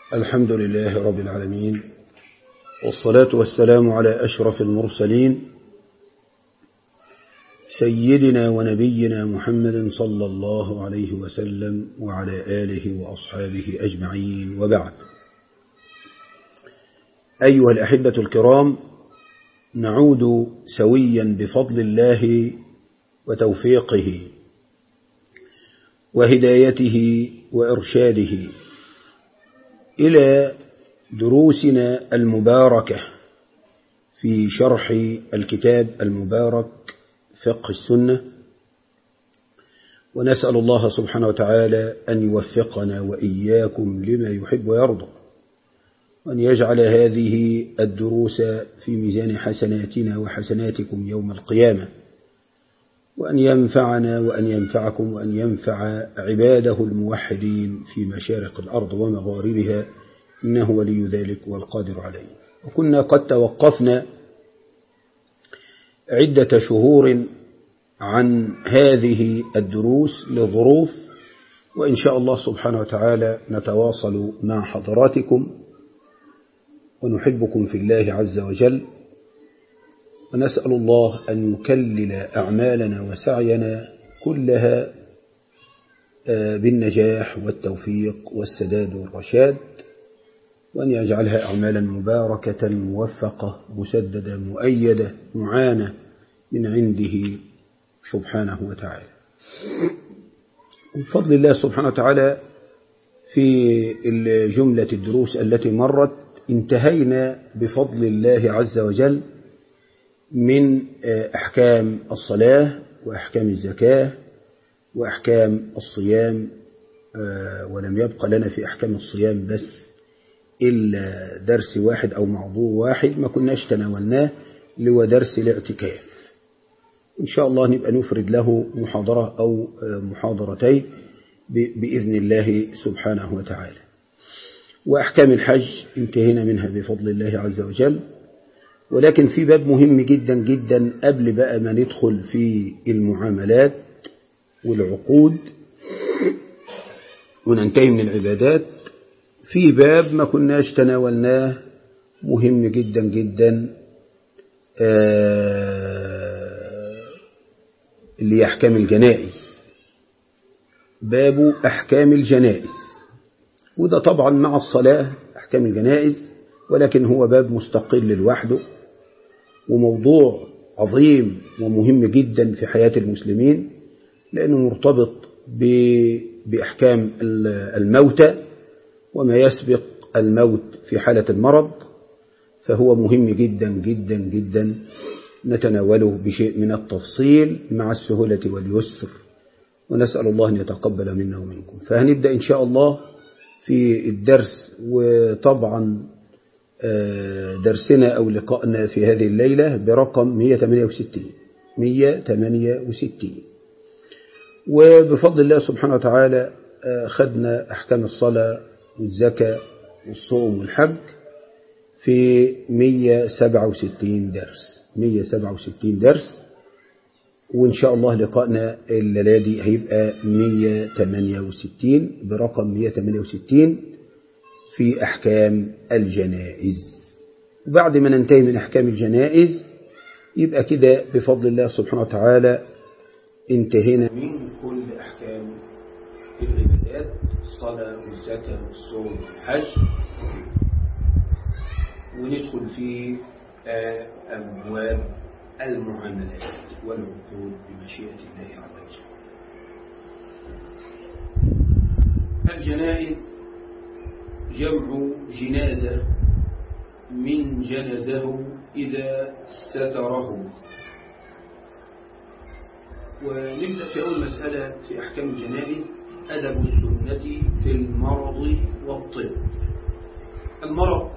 الحمد لله رب العالمين والصلاة والسلام على أشرف المرسلين سيدنا ونبينا محمد صلى الله عليه وسلم وعلى آله وأصحابه أجمعين وبعد أيها الأحبة الكرام نعود سويا بفضل الله وتوفيقه وهدايته وإرشاده إلى دروسنا المباركة في شرح الكتاب المبارك فقه السنة ونسأل الله سبحانه وتعالى أن يوفقنا وإياكم لما يحب ويرضى وأن يجعل هذه الدروس في ميزان حسناتنا وحسناتكم يوم القيامة وأن ينفعنا وأن ينفعكم وأن ينفع عباده الموحدين في مشارق الأرض ومغاربها إنه ولي ذلك والقادر عليه وكنا قد توقفنا عدة شهور عن هذه الدروس لظروف وإن شاء الله سبحانه وتعالى نتواصل مع حضراتكم ونحبكم في الله عز وجل ونسأل الله أن يكلل أعمالنا وسعينا كلها بالنجاح والتوفيق والسداد والرشاد وأن يجعلها أعمالا مباركة موفقة مسددة مؤيدة معانة من عنده سبحانه وتعالى بفضل الله سبحانه وتعالى في جملة الدروس التي مرت انتهينا بفضل الله عز وجل من أحكام الصلاة وأحكام الزكاة وأحكام الصيام ولم يبقى لنا في أحكام الصيام بس إلا درس واحد أو موضوع واحد ما كناش تناولناه اللي هو درس الاعتكاف إن شاء الله نبقى نفرد له محاضرة أو محاضرتين بإذن الله سبحانه وتعالى وأحكام الحج انتهينا منها بفضل الله عز وجل ولكن في باب مهم جدا جدا قبل بقى ما ندخل في المعاملات والعقود وننتهي من العبادات في باب ما كناش تناولناه مهم جدا جدا اللي أحكام الجنائز باب أحكام الجنائز وده طبعا مع الصلاة أحكام الجنائز ولكن هو باب مستقل لوحده وموضوع عظيم ومهم جدا في حياة المسلمين لأنه مرتبط بأحكام الموتى وما يسبق الموت في حالة المرض فهو مهم جدا جدا جدا نتناوله بشيء من التفصيل مع السهولة واليسر ونسأل الله أن يتقبل منا ومنكم فهنبدأ إن شاء الله في الدرس وطبعا درسنا أو لقائنا في هذه الليلة برقم 168 168 وبفضل الله سبحانه وتعالى خدنا أحكام الصلاة والزكاة والصوم والحج في 167 درس 167 درس وإن شاء الله لقائنا الليلة دي هيبقى 168 برقم 168 في أحكام الجنائز وبعد ما ننتهي من أحكام الجنائز يبقى كده بفضل الله سبحانه وتعالى انتهينا من كل أحكام العبادات الصلاة والزكاة والصوم والحج وندخل في أبواب المعاملات والعقود بمشيئة الله عز وجل الجنائز جمع جنازة من جنزه إذا ستره ونبدأ في أول مسألة في أحكام الجنائز أدب السنة في المرض والطب المرض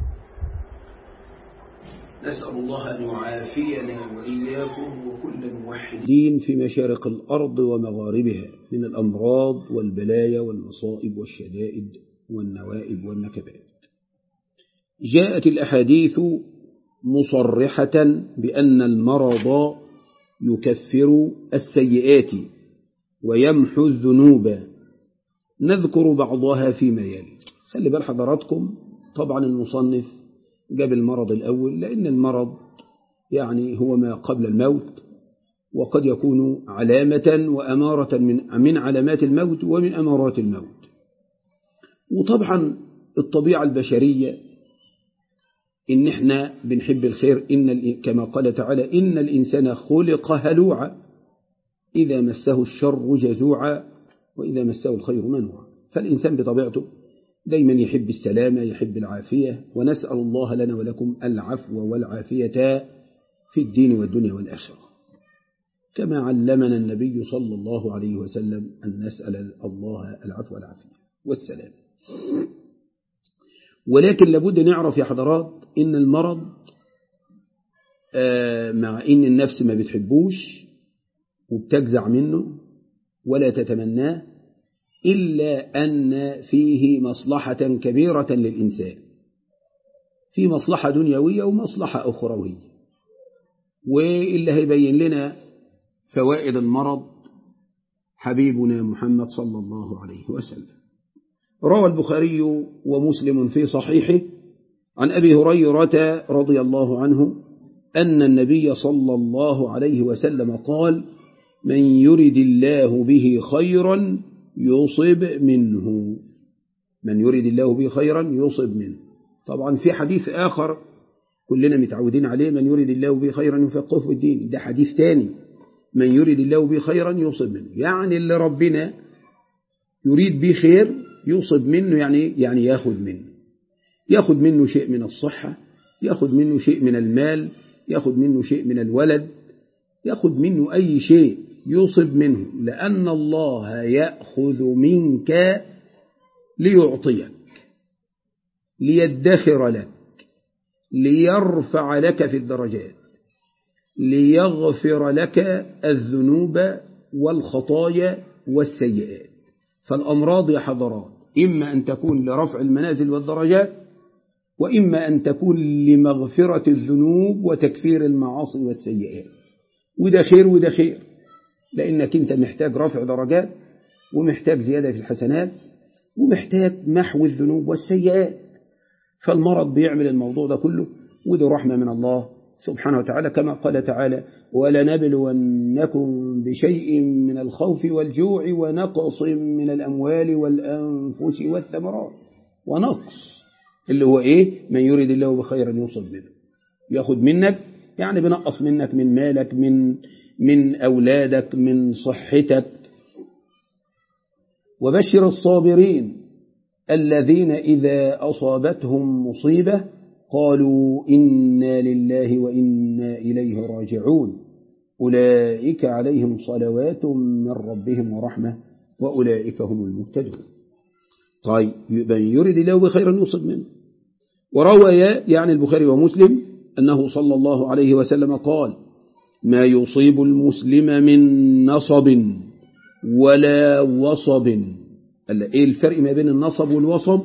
نسأل الله أن يعافينا وإياكم وكل الموحدين في مشارق الأرض ومغاربها من الأمراض والبلايا والمصائب والشدائد والنوائب والنكبات جاءت الأحاديث مصرحة بأن المرض يكفر السيئات ويمحو الذنوب نذكر بعضها فيما يلي خلي بال حضراتكم طبعا المصنف جاب المرض الأول لأن المرض يعني هو ما قبل الموت وقد يكون علامة وأمارة من من علامات الموت ومن أمارات الموت وطبعا الطبيعة البشرية إن إحنا بنحب الخير إن كما قال تعالى إن الإنسان خلق هلوعا إذا مسه الشر جزوعا وإذا مسه الخير منوعا فالإنسان بطبيعته دايما يحب السلامة يحب العافية ونسأل الله لنا ولكم العفو والعافية في الدين والدنيا والآخرة كما علمنا النبي صلى الله عليه وسلم أن نسأل الله العفو والعافية والسلام ولكن لابد نعرف يا حضرات إن المرض مع إن النفس ما بتحبوش وبتجزع منه ولا تتمناه إلا أن فيه مصلحة كبيرة للإنسان في مصلحة دنيوية ومصلحة أخروية واللي هيبين لنا فوائد المرض حبيبنا محمد صلى الله عليه وسلم روى البخاري ومسلم في صحيحه عن أبي هريرة رضي الله عنه أن النبي صلى الله عليه وسلم قال من يرد الله به خيرا يصب منه من يريد الله به خيرا يصب منه طبعا في حديث آخر كلنا متعودين عليه من يريد الله به خيرا يفقهه في الدين ده حديث تاني من يريد الله به خيرا يصب منه يعني اللي ربنا يريد به خير يصب منه يعني يعني ياخذ منه ياخذ منه شيء من الصحة ياخذ منه شيء من المال ياخذ منه شيء من الولد ياخذ منه أي شيء يصب منه لأن الله يأخذ منك ليعطيك ليدخر لك ليرفع لك في الدرجات ليغفر لك الذنوب والخطايا والسيئات فالأمراض يا حضرات إما أن تكون لرفع المنازل والدرجات وإما أن تكون لمغفرة الذنوب وتكفير المعاصي والسيئات وده خير وده خير لأنك أنت محتاج رفع درجات ومحتاج زيادة في الحسنات ومحتاج محو الذنوب والسيئات فالمرض بيعمل الموضوع ده كله وده رحمة من الله سبحانه وتعالى كما قال تعالى ولنبلونكم بشيء من الخوف والجوع ونقص من الأموال والأنفس والثمرات ونقص اللي هو إيه من يريد الله بخيرا يوصل منه ياخد منك يعني بنقص منك من مالك من من أولادك من صحتك وبشر الصابرين الذين إذا أصابتهم مصيبة قالوا إنا لله وإنا إليه راجعون أولئك عليهم صلوات من ربهم ورحمة وأولئك هم المهتدون طيب من يريد الله بخيرا يصب منه وروى يعني البخاري ومسلم أنه صلى الله عليه وسلم قال ما يصيب المسلم من نصب ولا وصب ايه الفرق ما بين النصب والوصب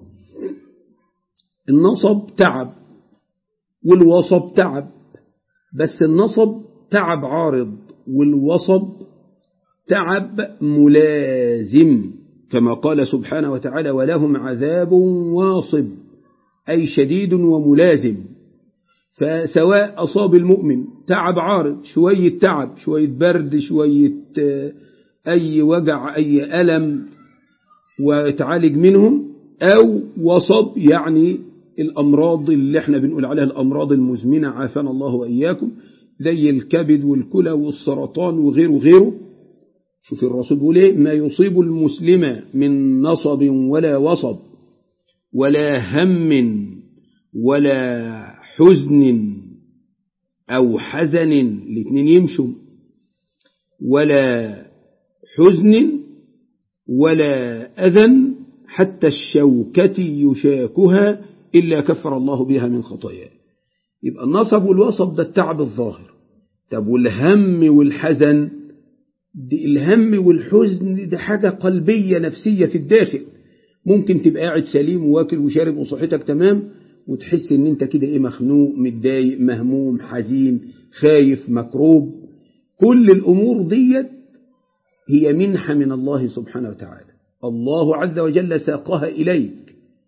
النصب تعب والوصب تعب بس النصب تعب عارض والوصب تعب ملازم كما قال سبحانه وتعالى ولهم عذاب واصب أي شديد وملازم فسواء أصاب المؤمن تعب عارض شوية تعب شوية برد شوية أي وجع أي ألم وتعالج منهم أو وصب يعني الأمراض اللي احنا بنقول عليها الأمراض المزمنة عافانا الله وإياكم زي الكبد والكلى والسرطان وغيره وغيره شوف الرسول بيقول ايه ما يصيب المسلم من نصب ولا وصب ولا هم ولا حزن أو حزن الاثنين يمشوا ولا حزن ولا أذى حتى الشوكة يشاكها إلا كفر الله بها من خطاياه يبقى النصب والوصب ده التعب الظاهر طب والهم والحزن دي الهم والحزن دي حاجة قلبية نفسية في الداخل ممكن تبقى قاعد سليم واكل وشارب وصحتك تمام وتحس ان انت كده ايه مخنوق متضايق مهموم حزين خايف مكروب كل الامور ديت هي منحة من الله سبحانه وتعالى الله عز وجل ساقها إليك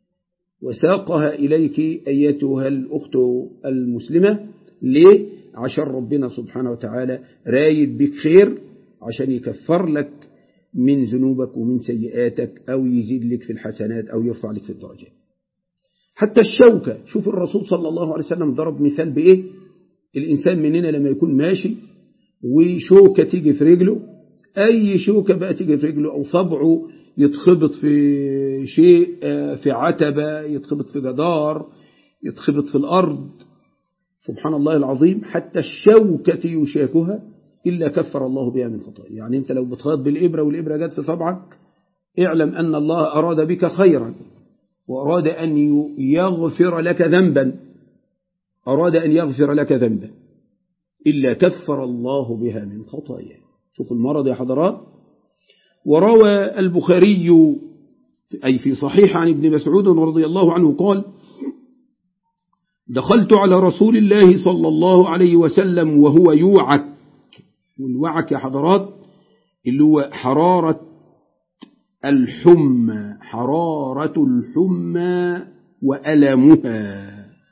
وساقها إليك أيتها الأخت المسلمة ليه؟ عشان ربنا سبحانه وتعالى رايد بك خير عشان يكفر لك من ذنوبك ومن سيئاتك أو يزيد لك في الحسنات أو يرفع لك في الدرجات حتى الشوكة شوف الرسول صلى الله عليه وسلم ضرب مثال بإيه الإنسان مننا لما يكون ماشي وشوكة تيجي في رجله أي شوكة بقى تيجي في رجله أو صبعه يتخبط في شيء في عتبة يتخبط في جدار يتخبط في الأرض سبحان الله العظيم حتى الشوكة يشاكها إلا كفر الله بها من خطايا يعني أنت لو بتخاط بالإبرة والإبرة جت في صبعك اعلم أن الله أراد بك خيرا وأراد أن يغفر لك ذنبا أراد أن يغفر لك ذنبا إلا كفر الله بها من خطايا شوف المرض يا حضرات وروى البخاري أي في صحيح عن ابن مسعود رضي الله عنه قال دخلت على رسول الله صلى الله عليه وسلم وهو يوعك والوعك يا حضرات اللي هو حرارة الحمى حرارة الحمى وألمها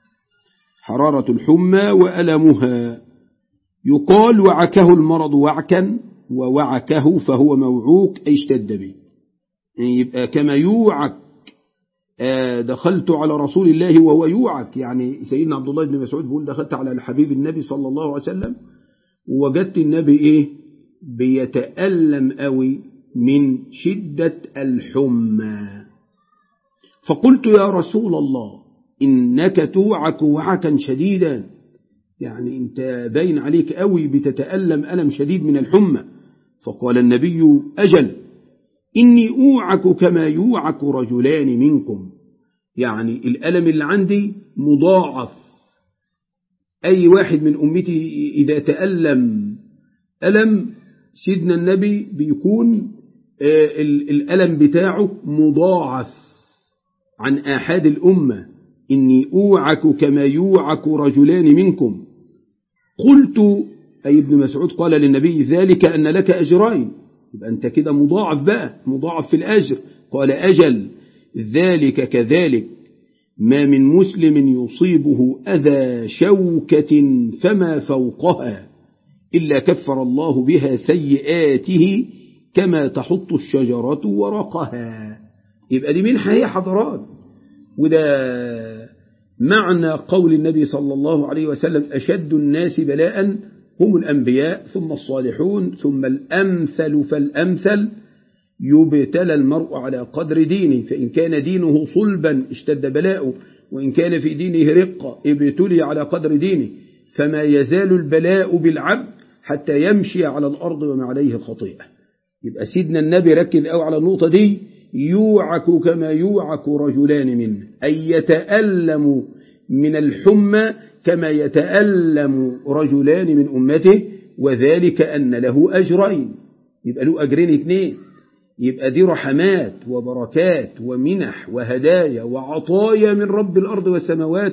حرارة الحمى وألمها يقال وعكه المرض وعكا ووعكه فهو موعوك أي اشتد به يعني يبقى كما يوعك دخلت على رسول الله وهو يوعك يعني سيدنا عبد الله بن مسعود بيقول دخلت على الحبيب النبي صلى الله عليه وسلم ووجدت النبي ايه بيتألم قوي من شدة الحمى فقلت يا رسول الله إنك توعك وعكا شديدا يعني انت باين عليك قوي بتتألم ألم شديد من الحمى فقال النبي أجل إني أوعك كما يوعك رجلان منكم يعني الألم اللي عندي مضاعف أي واحد من أمتي إذا تألم ألم سيدنا النبي بيكون الألم بتاعه مضاعف عن آحاد الأمة إني أوعك كما يوعك رجلان منكم قلت أي ابن مسعود قال للنبي ذلك أن لك أجرين يبقى أنت كده مضاعف بقى مضاعف في الأجر قال أجل ذلك كذلك ما من مسلم يصيبه أذى شوكة فما فوقها إلا كفر الله بها سيئاته كما تحط الشجرة ورقها يبقى دي منحة هي حضرات وده معنى قول النبي صلى الله عليه وسلم أشد الناس بلاء هم الأنبياء ثم الصالحون ثم الأمثل فالأمثل يبتلى المرء على قدر دينه فإن كان دينه صلبا اشتد بلاؤه وإن كان في دينه رقة ابتلي على قدر دينه فما يزال البلاء بالعبد حتى يمشي على الأرض وما عليه خطيئة يبقى سيدنا النبي ركز أو على النقطة دي يوعك كما يوعك رجلان منه أي يتألم من الحمى كما يتألم رجلان من أمته وذلك أن له أجرين يبقى له أجرين اثنين يبقى دي رحمات وبركات ومنح وهدايا وعطايا من رب الأرض والسماوات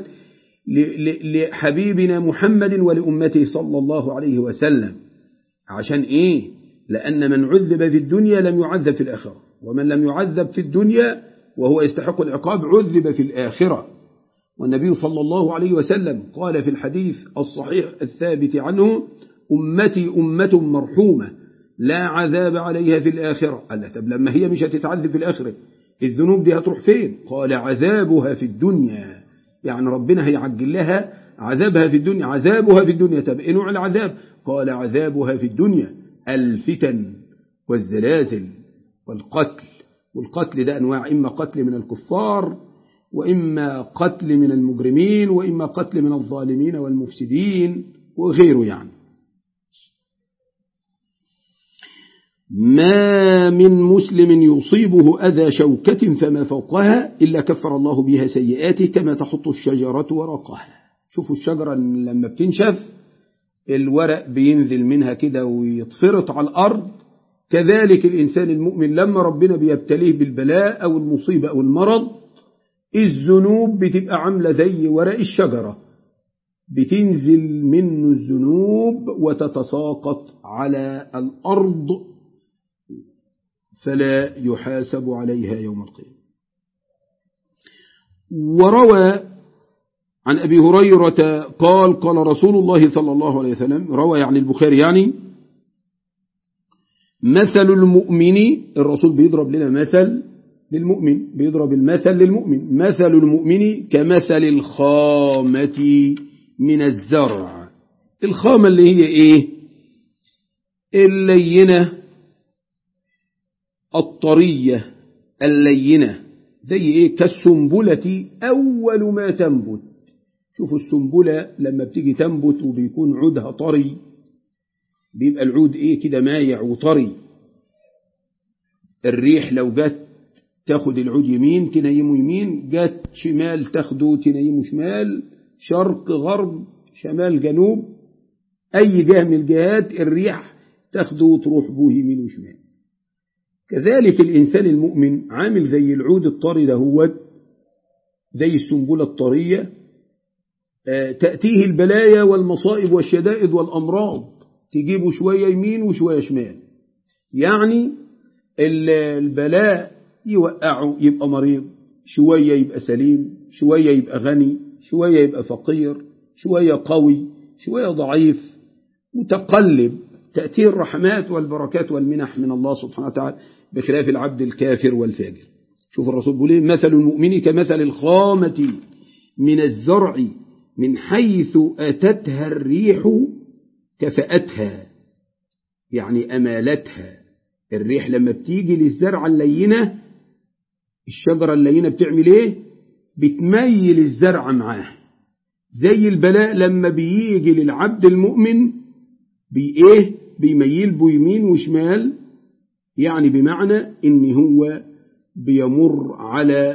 لحبيبنا محمد ولأمته صلى الله عليه وسلم عشان إيه لأن من عذب في الدنيا لم يعذب في الآخرة ومن لم يعذب في الدنيا وهو يستحق العقاب عذب في الآخرة والنبي صلى الله عليه وسلم قال في الحديث الصحيح الثابت عنه أمتي أمة مرحومة لا عذاب عليها في الآخرة قال طب لما هي مش هتتعذب في الآخرة الذنوب دي هتروح فين قال عذابها في الدنيا يعني ربنا هيعجل لها عذابها في الدنيا عذابها في الدنيا طب ايه نوع العذاب قال عذابها في الدنيا الفتن والزلازل والقتل والقتل ده أنواع إما قتل من الكفار وإما قتل من المجرمين وإما قتل من الظالمين والمفسدين وغيره يعني ما من مسلم يصيبه أذى شوكة فما فوقها إلا كفر الله بها سيئاته كما تحط الشجرة ورقها شوفوا الشجرة لما بتنشف الورق بينزل منها كده ويتفرط على الأرض كذلك الإنسان المؤمن لما ربنا بيبتليه بالبلاء أو المصيبة أو المرض الذنوب بتبقى عاملة زي ورق الشجرة بتنزل منه الذنوب وتتساقط على الأرض فلا يحاسب عليها يوم القيامة وروى عن أبي هريرة قال قال رسول الله صلى الله عليه وسلم روى يعني البخاري يعني مثل المؤمن الرسول بيضرب لنا مثل للمؤمن بيضرب المثل للمؤمن مثل المؤمن كمثل الخامة من الزرع الخامة اللي هي ايه اللينة الطرية اللينة زي ايه كالسنبلة أول ما تنبت شوفوا السنبلة لما بتيجي تنبت وبيكون عودها طري بيبقى العود ايه كده مايع وطري الريح لو جت تاخد العود يمين تنيمه يمين جت شمال تاخده تنيمه شمال شرق غرب شمال جنوب أي جهة من الجهات الريح تاخده وتروح به يمين وشمال كذلك الإنسان المؤمن عامل زي العود الطري ده هو زي السنبلة الطرية تأتيه البلايا والمصائب والشدائد والأمراض تجيبه شوية يمين وشوية شمال يعني البلاء يوقعه يبقى مريض شوية يبقى سليم شوية يبقى غني شوية يبقى فقير شوية قوي شوية ضعيف متقلب تأتيه الرحمات والبركات والمنح من الله سبحانه وتعالى بخلاف العبد الكافر والفاجر شوف الرسول بيقول ايه مثل المؤمن كمثل الخامة من الزرع من حيث أتتها الريح كفأتها يعني أمالتها الريح لما بتيجي للزرعة اللينة الشجرة اللينة بتعمل ايه بتميل الزرع معاه زي البلاء لما بيجي للعبد المؤمن بإيه بيميل بيمين وشمال يعني بمعنى ان هو بيمر على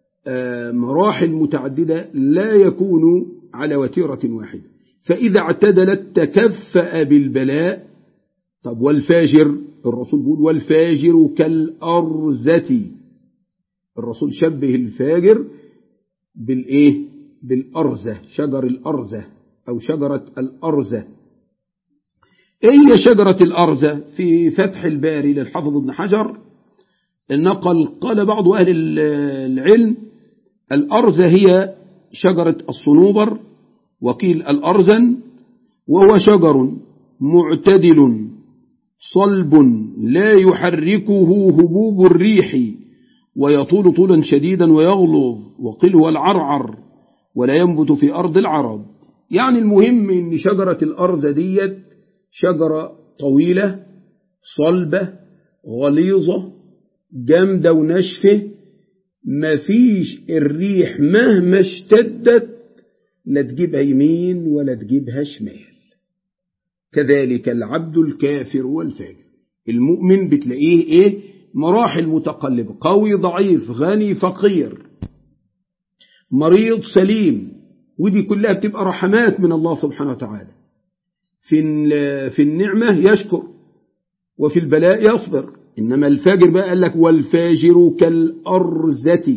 مراحل متعددة لا يكون على وتيرة واحدة فإذا اعتدلت تكفأ بالبلاء طب والفاجر الرسول بيقول والفاجر كالأرزة الرسول شبه الفاجر بالإيه بالأرزة شجر الأرزة أو شجرة الأرزة هي شجرة الأرزة في فتح الباري للحافظ ابن حجر نقل قال بعض أهل العلم الأرزة هي شجرة الصنوبر وقيل الأرزن وهو شجر معتدل صلب لا يحركه هبوب الريح ويطول طولا شديدا ويغلظ وقيل هو العرعر ولا ينبت في أرض العرب يعني المهم ان شجرة الأرزة ديت شجرة طويلة صلبة غليظة جامدة وناشفة مفيش الريح مهما اشتدت لا تجيبها يمين ولا تجيبها شمال كذلك العبد الكافر والفاجر المؤمن بتلاقيه ايه مراحل متقلبة قوي ضعيف غني فقير مريض سليم ودي كلها بتبقى رحمات من الله سبحانه وتعالى في في النعمة يشكر وفي البلاء يصبر إنما الفاجر بقى قال لك والفاجر كالأرزة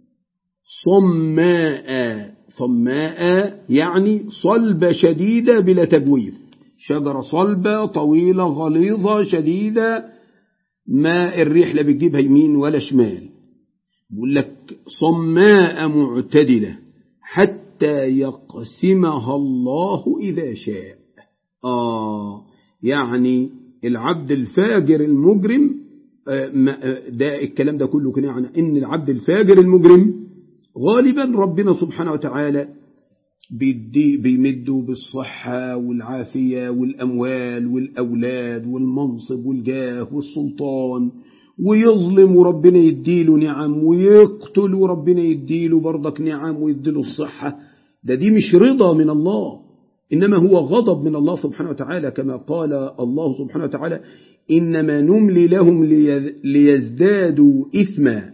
صماء صماء يعني صلبة شديدة بلا تجويف شجرة صلبة طويلة غليظة شديدة ما الريح لا بتجيبها يمين ولا شمال بيقول لك صماء معتدلة حتى يقسمها الله إذا شاء آه يعني العبد الفاجر المجرم ده الكلام ده كله كنا يعني إن العبد الفاجر المجرم غالبا ربنا سبحانه وتعالى بيدي بيمده بالصحة والعافية والأموال والأولاد والمنصب والجاه والسلطان ويظلم وربنا يديله نعم ويقتل وربنا يديله برضك نعم ويديله الصحة ده دي مش رضا من الله إنما هو غضب من الله سبحانه وتعالى كما قال الله سبحانه وتعالى إنما نملي لهم ليزدادوا إثما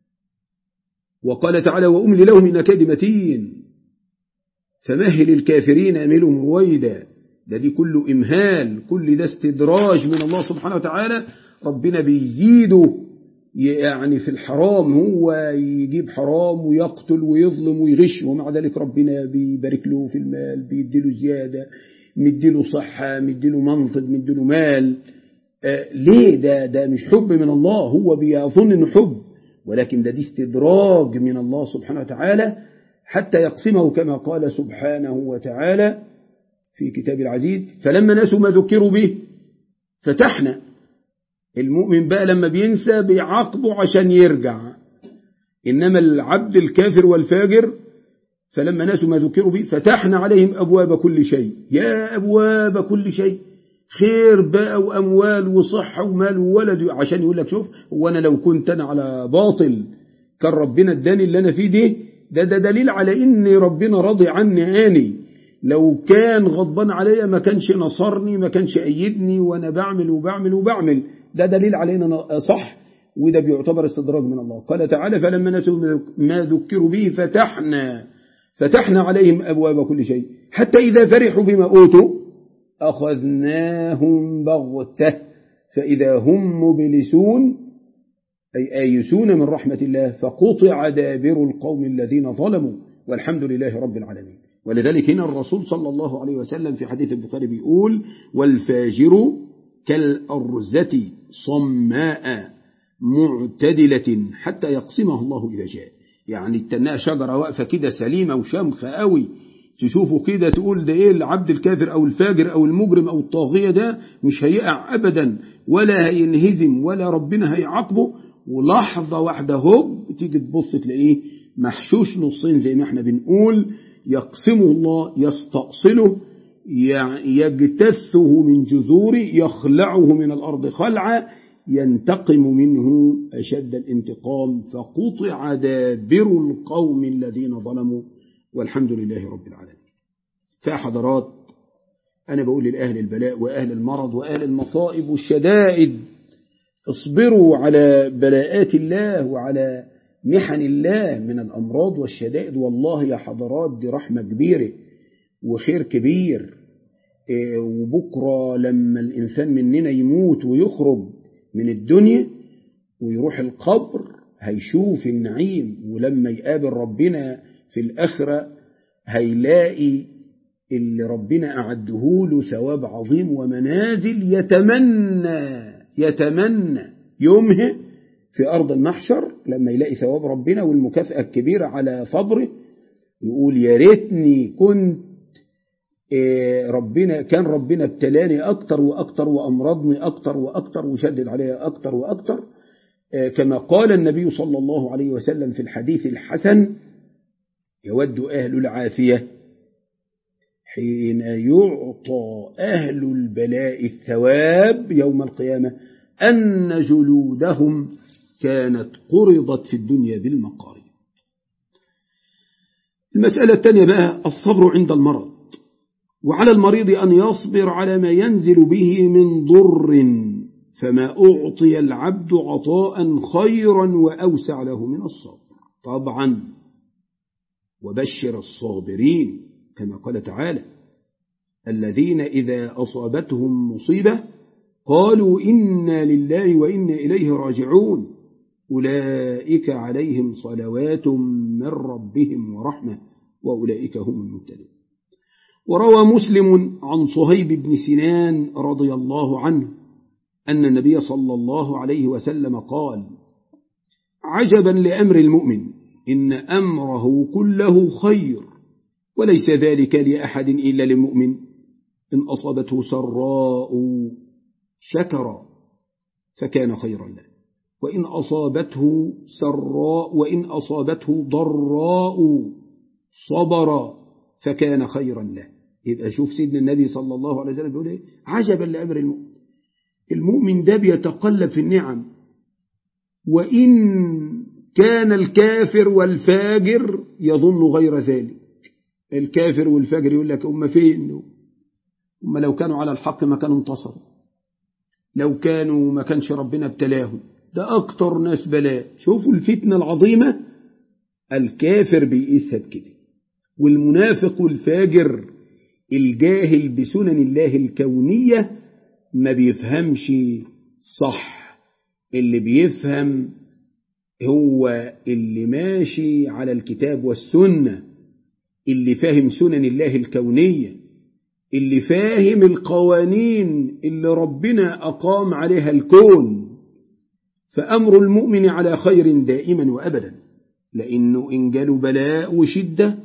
وقال تعالى وأملي لهم إن كيد متين فمهل الكافرين أملهم رويدا ده دي كله إمهال كل ده استدراج من الله سبحانه وتعالى ربنا بيزيده يعني في الحرام هو يجيب حرام ويقتل ويظلم ويغش ومع ذلك ربنا بيبارك له في المال بيديله زيادة مديله صحة مديله منصب مديله مال آه ليه ده ده مش حب من الله هو بيظن انه حب ولكن ده دي استدراج من الله سبحانه وتعالى حتى يقسمه كما قال سبحانه وتعالى في كتاب العزيز فلما نسوا ما ذكروا به فتحنا المؤمن بقى لما بينسى بيعاقبه عشان يرجع إنما العبد الكافر والفاجر فلما نسوا ما ذكروا به فتحنا عليهم أبواب كل شيء يا أبواب كل شيء خير بقى وأموال وصحة ومال وولد عشان يقول لك شوف هو أنا لو كنت أنا على باطل كان ربنا اداني اللي أنا فيه دي ده ده دليل على إن ربنا راضي عني آني لو كان غضبان عليا ما كانش نصرني ما كانش أيدني وأنا بعمل وبعمل وبعمل ده دليل على إن أنا صح وده بيعتبر استدراج من الله قال تعالى فلما نسوا ما ذكروا به فتحنا فتحنا عليهم أبواب كل شيء حتى إذا فرحوا بما أوتوا أخذناهم بغتة فإذا هم مبلسون أي آيسون من رحمة الله فقطع دابر القوم الذين ظلموا والحمد لله رب العالمين ولذلك هنا الرسول صلى الله عليه وسلم في حديث البخاري بيقول والفاجر كالأرزة صماء معتدلة حتى يقسمها الله إذا جاء يعني تناها شجرة واقفة كده سليمة وشامخة قوي تشوفه كده تقول ده ايه العبد الكافر او الفاجر او المجرم او الطاغية ده مش هيقع ابدا ولا هينهزم ولا ربنا هيعاقبه ولحظة واحدة هوب تيجي تبص تلاقيه محشوش نصين زي ما احنا بنقول يقسمه الله يستأصله يجتثه من جذوره يخلعه من الأرض خلعا ينتقم منه أشد الانتقام فقطع دابر القوم الذين ظلموا والحمد لله رب العالمين فحضرات أنا بقول لأهل البلاء وأهل المرض وأهل المصائب والشدائد اصبروا على بلاءات الله وعلى محن الله من الأمراض والشدائد والله يا حضرات دي رحمة كبيرة وخير كبير وبكرة لما الإنسان مننا يموت ويخرج من الدنيا ويروح القبر هيشوف النعيم ولما يقابل ربنا في الآخرة هيلاقي اللي ربنا أعده له ثواب عظيم ومنازل يتمنى يتمنى يومه في أرض المحشر لما يلاقي ثواب ربنا والمكافأة الكبيرة على صبره يقول يا ريتني كنت ربنا كان ربنا ابتلاني أكتر وأكتر وأمرضني أكتر وأكتر وشدد عليها أكتر وأكتر كما قال النبي صلى الله عليه وسلم في الحديث الحسن يود أهل العافية حين يعطى أهل البلاء الثواب يوم القيامة أن جلودهم كانت قرضت في الدنيا بالمقارب المسألة الثانية بقى الصبر عند المرض وعلى المريض أن يصبر على ما ينزل به من ضر فما أعطي العبد عطاء خيرا وأوسع له من الصبر طبعا وبشر الصابرين كما قال تعالى الذين إذا أصابتهم مصيبة قالوا إنا لله وإنا إليه راجعون أولئك عليهم صلوات من ربهم ورحمة وأولئك هم المهتدون وروى مسلم عن صهيب بن سنان رضي الله عنه أن النبي صلى الله عليه وسلم قال عجبا لأمر المؤمن إن أمره كله خير وليس ذلك لأحد إلا للمؤمن إن أصابته سراء شكر فكان خيرا له وإن أصابته سراء وإن أصابته ضراء صبر فكان خيرا له يبقى شوف سيدنا النبي صلى الله عليه وسلم بيقول ايه عجبا لأمر المؤمن المؤمن ده بيتقلب في النعم وإن كان الكافر والفاجر يظن غير ذلك الكافر والفاجر يقول لك أم فين أم لو كانوا على الحق ما كانوا انتصروا لو كانوا ما كانش ربنا ابتلاهم ده أكتر ناس بلاء شوفوا الفتنة العظيمة الكافر بيقيسها بكده والمنافق والفاجر الجاهل بسنن الله الكونية ما بيفهمش صح اللي بيفهم هو اللي ماشي على الكتاب والسنة اللي فاهم سنن الله الكونية اللي فاهم القوانين اللي ربنا أقام عليها الكون فأمر المؤمن على خير دائما وأبدا لأنه إن جاله بلاء وشدة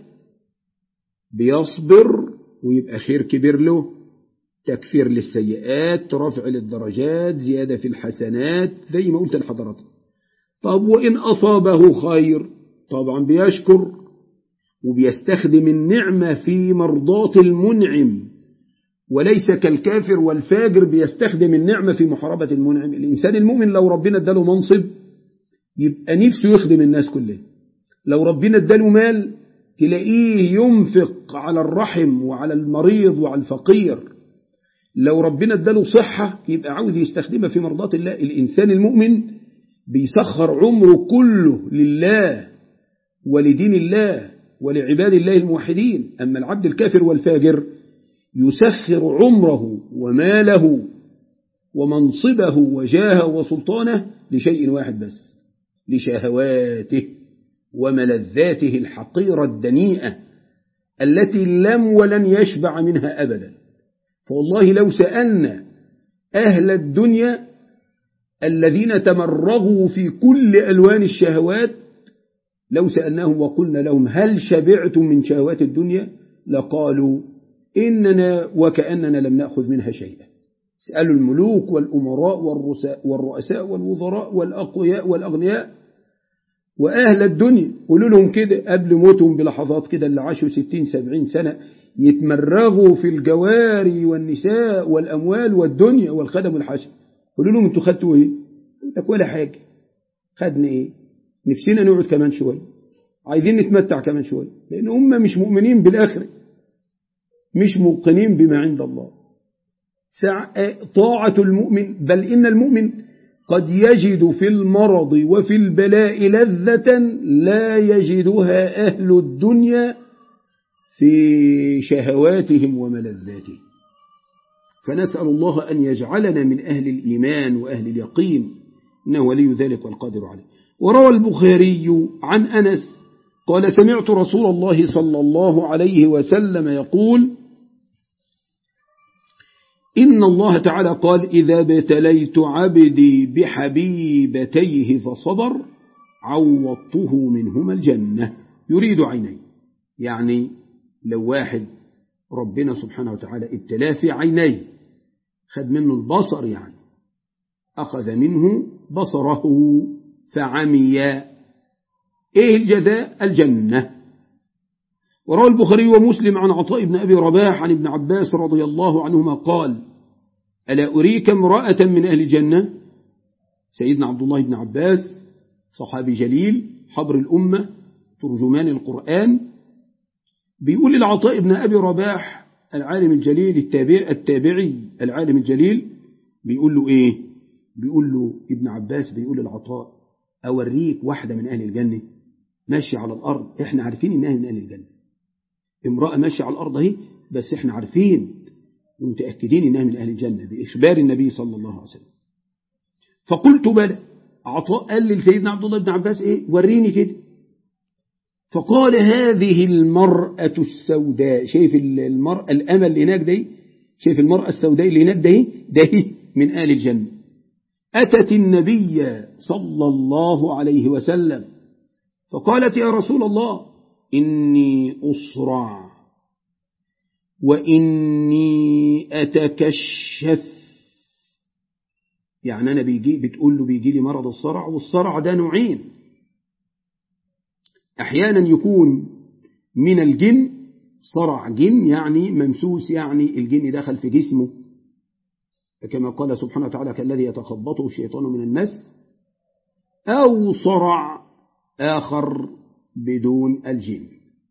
بيصبر ويبقى خير كبير له تكفير للسيئات رفع للدرجات زيادة في الحسنات زي ما قلت لحضرتك طب وإن أصابه خير طبعا بيشكر وبيستخدم النعمة في مرضاة المنعم وليس كالكافر والفاجر بيستخدم النعمة في محاربة المنعم الإنسان المؤمن لو ربنا اداله منصب يبقى نفسه يخدم الناس كلها لو ربنا اداله مال تلاقيه ينفق على الرحم وعلى المريض وعلى الفقير لو ربنا اداله صحة يبقى عاوز يستخدمها في مرضاة الله الإنسان المؤمن بيسخر عمره كله لله ولدين الله ولعباد الله الموحدين أما العبد الكافر والفاجر يسخر عمره وماله ومنصبه وجاهه وسلطانه لشيء واحد بس لشهواته وملذاته الحقيرة الدنيئة التي لم ولن يشبع منها أبدا فوالله لو سألنا أهل الدنيا الذين تمرغوا في كل ألوان الشهوات لو سألناهم وقلنا لهم هل شبعتم من شهوات الدنيا لقالوا إننا وكأننا لم نأخذ منها شيئا اسألوا الملوك والأمراء والرؤساء والوزراء والأقوياء والأغنياء وأهل الدنيا قولوا لهم كده قبل موتهم بلحظات كده اللي عاشوا ستين سبعين سنة يتمرغوا في الجواري والنساء والأموال والدنيا والخدم والحشم قولوا لهم انتوا خدتوا ايه لك ولا حاجة خدنا ايه نفسنا نقعد كمان شوية عايزين نتمتع كمان شوية لأن هم مش مؤمنين بالآخرة مش موقنين بما عند الله طاعة المؤمن بل إن المؤمن قد يجد في المرض وفي البلاء لذة لا يجدها أهل الدنيا في شهواتهم وملذاتهم فنسأل الله أن يجعلنا من أهل الإيمان وأهل اليقين إنه ولي ذلك والقادر عليه وروى البخاري عن أنس قال سمعت رسول الله صلى الله عليه وسلم يقول إن الله تعالى قال إذا ابتليت عبدي بحبيبتيه فصبر عوضته منهما الجنة يريد عيني يعني لو واحد ربنا سبحانه وتعالى ابتلاه في عينيه خد منه البصر يعني أخذ منه بصره فعمي إيه الجزاء الجنة وروى البخاري ومسلم عن عطاء بن أبي رباح عن ابن عباس رضي الله عنهما قال ألا أريك امرأة من أهل الجنة سيدنا عبد الله بن عباس صحابي جليل حبر الأمة ترجمان القرآن بيقول العطاء بن أبي رباح العالم الجليل التابع التابعي العالم الجليل بيقول له إيه بيقول له ابن عباس بيقول العطاء أوريك واحدة من أهل الجنة ماشية على الأرض إحنا عارفين إنها من أهل الجنة امرأة ماشية على الأرض اهي بس إحنا عارفين ومتأكدين إنها من أهل الجنة بإخبار النبي صلى الله عليه وسلم فقلت بلى عطاء قال لسيدنا عبد الله بن عباس إيه وريني كده فقال هذه المرأة السوداء شايف المرأة الأمل اللي هناك دي شايف المرأة السوداء اللي هناك دي ده من آل الجنة أتت النبي صلى الله عليه وسلم فقالت يا رسول الله إني أصرع وإني أتكشف يعني أنا بيجي بتقول له بيجي لي مرض الصرع والصرع ده نوعين أحيانا يكون من الجن صرع جن يعني ممسوس يعني الجن دخل في جسمه كما قال سبحانه وتعالى كالذي يتخبطه الشيطان من المس أو صرع آخر بدون الجن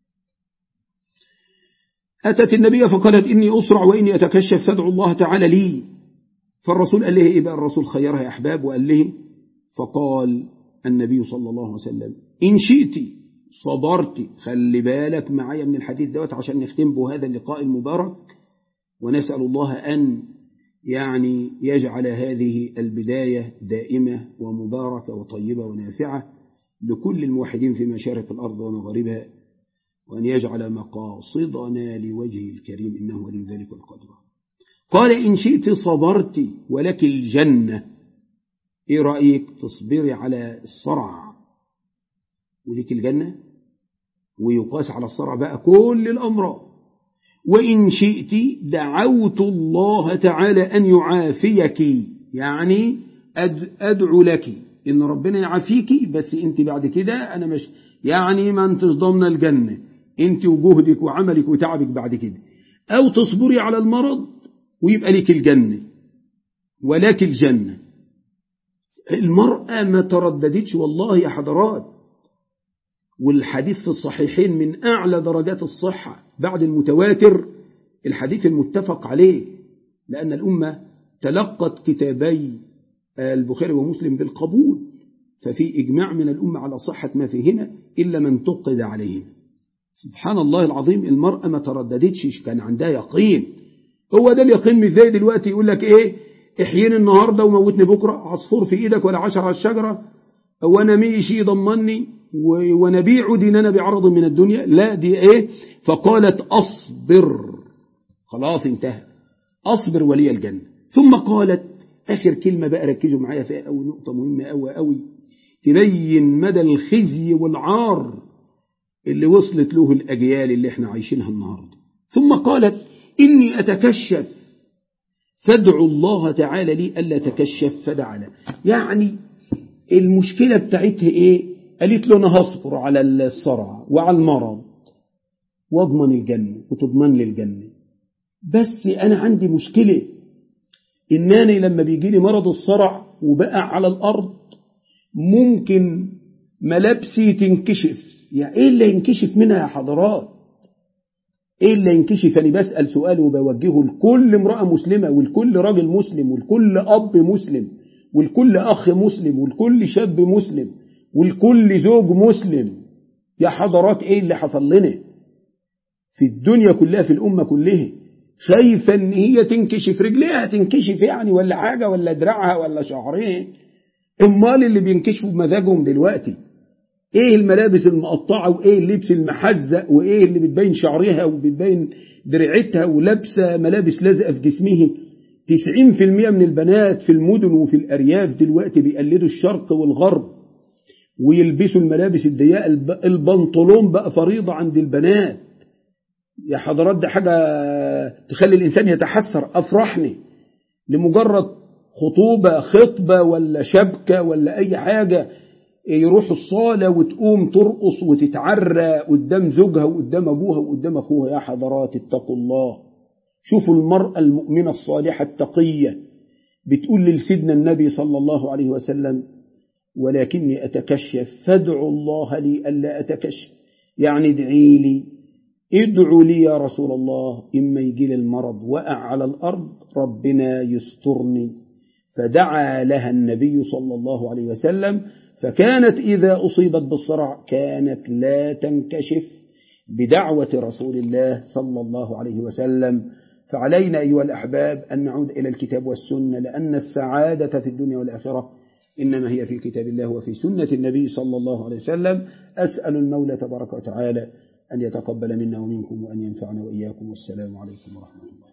أتت النبي فقالت إني أسرع وإني أتكشف فادعو الله تعالى لي فالرسول قال له إيه بقى الرسول خيرها يا أحباب وقال له فقال النبي صلى الله عليه وسلم إن شئت صبرت خلي بالك معايا من الحديث دوت عشان نختم بهذا اللقاء المبارك ونسأل الله أن يعني يجعل هذه البداية دائمة ومباركة وطيبة ونافعة لكل الموحدين في مشارق الأرض ومغاربها وأن يجعل مقاصدنا لوجهه الكريم إنه ولي ذلك القدر قال إن شئت صبرت ولك الجنة إيه رأيك تصبري على الصرع وليك الجنة ويقاس على الصرع بقى كل الأمراض وإن شئت دعوت الله تعالى أن يعافيك يعني أدعو لك إن ربنا يعافيك بس أنت بعد كده أنا مش يعني ما أنتش ضمن الجنة أنت وجهدك وعملك وتعبك بعد كده أو تصبري على المرض ويبقى لك الجنة ولك الجنة المرأة ما ترددتش والله يا حضرات والحديث في الصحيحين من أعلى درجات الصحة بعد المتواتر الحديث المتفق عليه لأن الأمة تلقت كتابي البخاري ومسلم بالقبول ففي إجماع من الأمة على صحة ما فيهما إلا من تقد عليهما سبحان الله العظيم المرأة ما ترددتش كان عندها يقين هو ده اليقين مش زي دلوقتي يقول لك إيه احييني النهاردة وموتني بكرة عصفور في إيدك ولا عشر على الشجرة أو أنا ميشي يضمني ونبيع ديننا بعرض من الدنيا لا دي إيه فقالت أصبر خلاص انتهى أصبر ولي الجنة ثم قالت آخر كلمة بقى ركزوا معايا فيها أو نقطة مهمة أوي أوي تبين مدى الخزي والعار اللي وصلت له الأجيال اللي احنا عايشينها النهاردة ثم قالت إني أتكشف فادعوا الله تعالى لي ألا تكشف فدعا له يعني المشكلة بتاعتها إيه قالت له أنا هصبر على الصرع وعلى المرض واضمن الجنة وتضمن لي الجنة بس أنا عندي مشكلة إنني لما بيجي لي مرض الصرع وبقع على الأرض ممكن ملابسي تنكشف يعني إيه اللي ينكشف منها يا حضرات إيه اللي ينكشف أنا بسأل سؤال وبوجهه لكل امرأة مسلمة ولكل راجل مسلم ولكل أب مسلم ولكل أخ مسلم ولكل شاب مسلم ولكل زوج مسلم يا حضرات إيه اللي حصل لنا في الدنيا كلها في الأمة كلها شايفة ان هي تنكشف رجليها تنكشف يعني ولا حاجة ولا دراعها ولا شعرها امال اللي بينكشفوا بمزاجهم دلوقتي ايه الملابس المقطعة وايه اللبس المحزق وايه اللي بتبين شعرها وبتبين درعتها ولابسة ملابس لازقة في جسمه 90% من البنات في المدن وفي الأرياف دلوقتي بيقلدوا الشرق والغرب ويلبسوا الملابس الضيقة البنطلون بقى فريضة عند البنات يا حضرات ده حاجة تخلي الإنسان يتحسر أفرحني لمجرد خطوبة خطبة ولا شبكة ولا أي حاجة يروح الصالة وتقوم ترقص وتتعرى قدام زوجها وقدام أبوها وقدام أخوها يا حضرات اتقوا الله شوفوا المرأة المؤمنة الصالحة التقية بتقول لسيدنا النبي صلى الله عليه وسلم ولكني أتكشف فادعوا الله لي ألا أتكشف يعني ادعي لي ادعوا لي يا رسول الله إما يجي لي المرض وقع على الأرض ربنا يسترني فدعا لها النبي صلى الله عليه وسلم فكانت إذا أصيبت بالصرع كانت لا تنكشف بدعوة رسول الله صلى الله عليه وسلم فعلينا أيها الأحباب أن نعود إلى الكتاب والسنة لأن السعادة في الدنيا والآخرة إنما هي في كتاب الله وفي سنة النبي صلى الله عليه وسلم أسأل المولى تبارك وتعالى أن يتقبل منا ومنكم وأن ينفعنا وإياكم والسلام عليكم ورحمة الله